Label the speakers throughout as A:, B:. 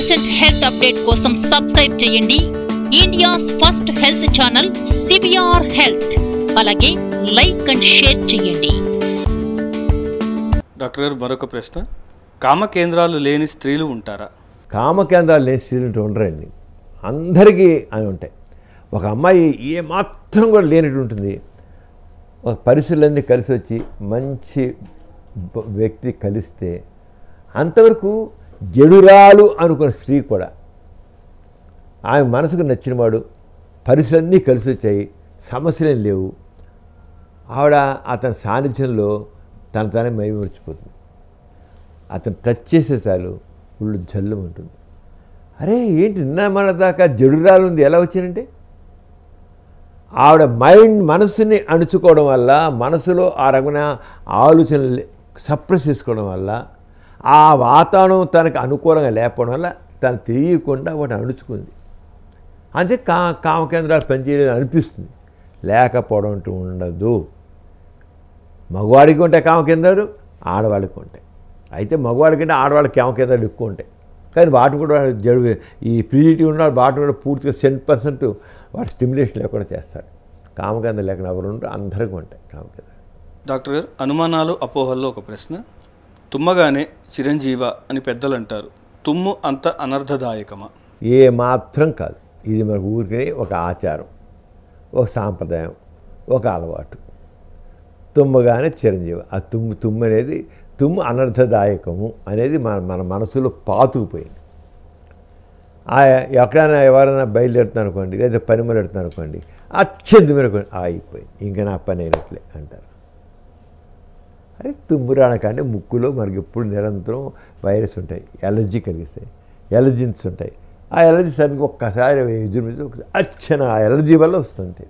A: percent health update కోసం subscribe చేయండి India's first health channel CBR health అలాగే like and share చేయండి
B: doctor గారు మరొక ప్రశ్న కామ కేంద్రాలు లేని స్త్రీలు ఉంటారా
C: కామకేంద్రాలు లేని స్త్రీలు అంటూ ఉండరండి అందరికీ అని ఉంటాయి ఒక అమ్మాయి ఏ మాత్రం కూడా లేనట్టు ఉంటుంది ఒక పరిస్థితులన్నీ కలిసి వచ్చి మంచి బ- వ్యక్తి కలిస్తే అంతవరకు జడురాలు అనుకున్న స్త్రీ కూడా ఆమె మనసుకు నచ్చినవాడు పరిస్థితులన్నీ కలిసి వచ్చాయి సమస్యలేం లేవు ఆవిడ అతని సాన్నిధ్యంలో తన తానే మైమర్చిపోతుంది అతను టచ్ చేసే చాలు ఒళ్ళు జల్లు ఉంటుంది అరే ఏంటి నిన్న మన దాకా జడురాలు ఉంది ఎలా వచ్చినంటే ఆవిడ మైండ్ మనసుని అణుచుకోవడం వల్ల మనసులో ఆ రకమైన ఆలోచనలు సప్రెస్ చేసుకోవడం వల్ల ఆ వాతావరణం తనకు అనుకూలంగా లేకపోవడం వల్ల తను తెలియకుండా వాటిని అణుచుకుంది అంతే కా కామకేంద్రాలు పనిచేయలేదు అనిపిస్తుంది లేకపోవడం అంటూ ఉండదు మగవాడికి ఉంటాయి కామకేంద్రాలు ఆడవాళ్ళకి ఉంటాయి అయితే మగవాడి కంటే ఆడవాళ్ళకి కామకేంద్రాలు ఎక్కువ ఉంటాయి కానీ వాటిని కూడా జడు ఈ ఫ్రిజిటీ ఉన్న వాటిని కూడా పూర్తిగా సెంట్ పర్సెంట్ వాటి స్టిమ్యులేషన్ లేకుండా చేస్తారు కామకేంద్రం లేకుండా ఎవరు ఉండరు అందరికీ ఉంటాయి కామకేంద్రాలు
B: డాక్టర్ గారు అనుమానాలు అపోహల్లో ఒక ప్రశ్న తుమ్మగానే చిరంజీవ అని పెద్దలు అంటారు తుమ్ము అంత అనర్థదాయకమా
C: ఏ మాత్రం కాదు ఇది మనకు ఊరికే ఒక ఆచారం ఒక సాంప్రదాయం ఒక అలవాటు తుమ్మగానే చిరంజీవి ఆ తుమ్ము తుమ్ము అనేది తుమ్ము అనర్థదాయకము అనేది మన మన మనసులో పాతుకుపోయింది ఆ ఎక్కడైనా ఎవరైనా బయలుదేరుతున్నారు అనుకోండి లేదా పని మొదలెడుతున్నారు అనుకోండి అత్యంత అనుకోండి అయిపోయింది ఇంకా నా పని అయినట్లే అంటారు అరే తుమ్మురానకంటే ముక్కులో మనకి ఎప్పుడు నిరంతరం వైరస్ ఉంటాయి ఎలర్జీ కలిగిస్తాయి ఎలర్జీన్స్ ఉంటాయి ఆ ఎలర్జీ సరిగ్గా ఒక్కసారి ఎదురు మీద ఒకసారి అచ్చన ఆ ఎలర్జీ వల్ల వస్తుంది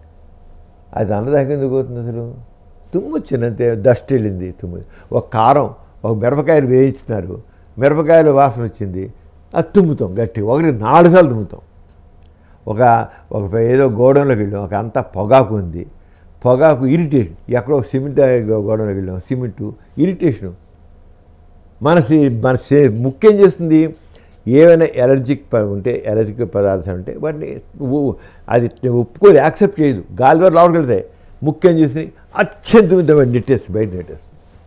C: అది అన్నదాకా ఎందుకు అవుతుంది అసలు తుమ్ము వచ్చిందంతే డస్ట్ వెళ్ళింది తుమ్ము ఒక కారం ఒక మిరపకాయలు వేయించుతున్నారు మిరపకాయల వాసన వచ్చింది అది తుమ్ముతాం గట్టి ఒకటి నాలుగు సార్లు తుమ్ముతాం ఒక ఒక ఏదో గోడంలోకి వెళ్ళాం ఒక అంతా పొగాకు ఉంది పొగాకు ఇరిటేషన్ ఎక్కడో సిమెంట్ గోడంలోకి వెళ్ళాం సిమెంటు ఇరిటేషను మన సి- మన సే- ముక్కు ఏం చేస్తుంది ఏమైనా ఎలర్జిక్ ప- ఉంటే ఎలర్జిక్ పదార్థాలు ఉంటే వాటిని ఉ- అది ఒప్పుకోదు యాక్సెప్ట్ చేయదు గాలి ద్వారా లోపలికి వెళ్తాయి ముక్కు ఏం చేస్తుంది అత్యంతమైన నెట్టేస్తుంది బయట నెట్టేస్తుంది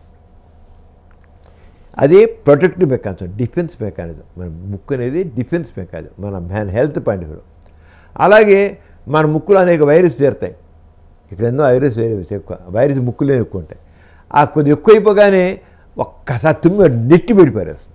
C: అదే ప్రొటెక్టివ్ మెకానిజం డిఫెన్స్ మెకానిజం మన ముక్కు అనేది డిఫెన్స్ మెకానిజం మన man health point of view అలాగే మన ముక్కులో అనేక వైరస్ చేరుతాయి ఇక్కడ ఎన్నో వైరస్ వైరస్ ఎక్కువ వైరస్ ముక్కులో ఎక్కువ ఉంటాయి ఆ కొద్ది ఎక్కువ అయిపోగానే ఒక్కసారి తుమ్మి నెట్టి పెడిపారేస్తుంది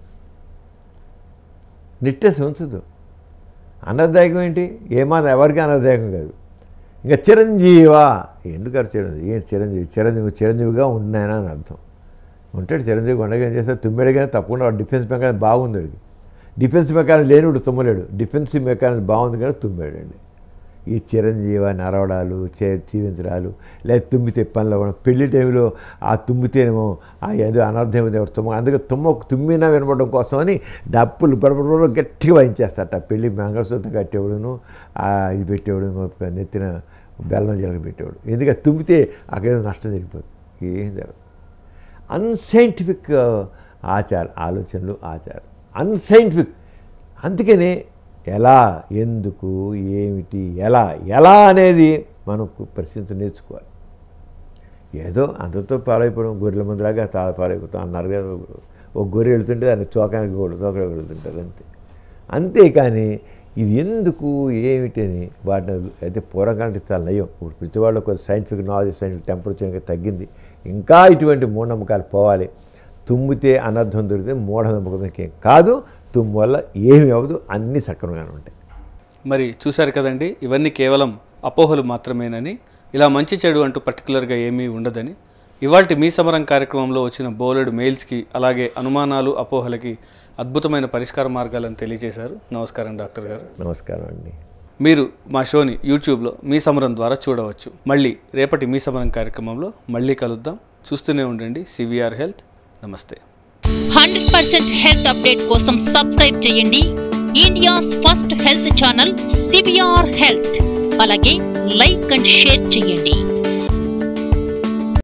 C: నెట్టేసి ఉంచదు అనర్దాయకం ఏంటి ఏమాత్రం ఎవరికి అనర్దాయకం కాదు ఇంకా చిరంజీవా ఎందుకు చిరంజీవి ఏంటి చిరంజీవి చిరంజీవి చిరంజీవిగా ఉన్నాయన అని అర్థం ఉంటాడు చిరంజీవి ఉండగా ఏం చేస్తాడు తుమ్మాడు కానీ తప్పకుండా వాడు డిఫెన్స్ మెకానిజం బాగుంది వాడికి డిఫెన్స్ మెకానిజం లేనివాడు తుమ్మలేడు డిఫెన్సివ్ మెకానిజం బాగుంది కానీ తుమ్మాడండి ఈ చిరంజీవ నరవడాలు చే జీవించడాలు లేదా తుమ్మితే పనులు అవ్వడం పెళ్లి టైంలో ఆ తుమ్మితేనేమో ఆ ఏదో అనర్థం ఏదో తుమ్మ అందుకే తుమ్మ తుమ్మినా వినపడడం కోసమని డప్పులు బడబడ గట్టిగా వాయించేస్తారట పెళ్లి మంగళసూత్రం కట్టేవాడును ఆ ఇది పెట్టేవాడు నెత్తిన బెల్లం జలగ పెట్టేవాడు ఎందుకంటే తుమ్మితే అక్కడేదో నష్టం జరిగిపోతుంది ఏం జరగదు అన్సైంటిఫిక్ ఆచార ఆలోచనలు ఆచారం అన్సైంటిఫిక్ అందుకనే ఎలా ఎందుకు ఏమిటి ఎలా ఎలా అనేది మనకు ప్రశ్నించ నేర్చుకోవాలి ఏదో అంతతో పాలైపోవడం గొర్రెల మందిలాగా తా పాలైపోతాం అన్నారు కదా ఒక గొర్రె వెళ్తుంటే దాన్ని చోకానికి కూడా చోకగా వెళ్తుంటారు అంతే అంతేకాని ఇది ఎందుకు ఏమిటి అని వాటిని అయితే పూర్వకాలంటే చాలా నయం ఇప్పుడు ప్రతి వాళ్ళు కొంత సైంటిఫిక్ నాలెడ్జ్ సైంటిఫిక్ టెంపరేచర్ ఇంకా తగ్గింది ఇంకా ఇటువంటి మూఢనమ్మకాలు పోవాలి తుమ్మితే అనర్థం దొరికితే మూఢనమ్మకం ఏం కాదు తుమ్ము వల్ల ఏమి అవ్వదు అన్నీ సక్రమంగానే ఉంటాయి
B: మరి చూశారు కదండి ఇవన్నీ కేవలం అపోహలు మాత్రమేనని ఇలా మంచి చెడు అంటూ పర్టికులర్గా ఏమీ ఉండదని ఇవాల్టి మీ సమరం కార్యక్రమంలో వచ్చిన బోలెడు మెయిల్స్కి అలాగే అనుమానాలు అపోహలకి అద్భుతమైన పరిష్కార మార్గాలను తెలియజేశారు నమస్కారం డాక్టర్ గారు
C: నమస్కారం అండి
B: మీరు మా షోని యూట్యూబ్లో మీ సమరం ద్వారా చూడవచ్చు మళ్ళీ రేపటి మీ సమరం కార్యక్రమంలో మళ్ళీ కలుద్దాం చూస్తూనే ఉండండి సివిఆర్ హెల్త్ నమస్తే
A: హండ్రెడ్ పర్సెంట్ హెల్త్ అప్డేట్ కోసం సబ్స్క్రైబ్ చేయండి India's first health channel CBR health అలాగే లైక్ అండ్ షేర్ చేయండి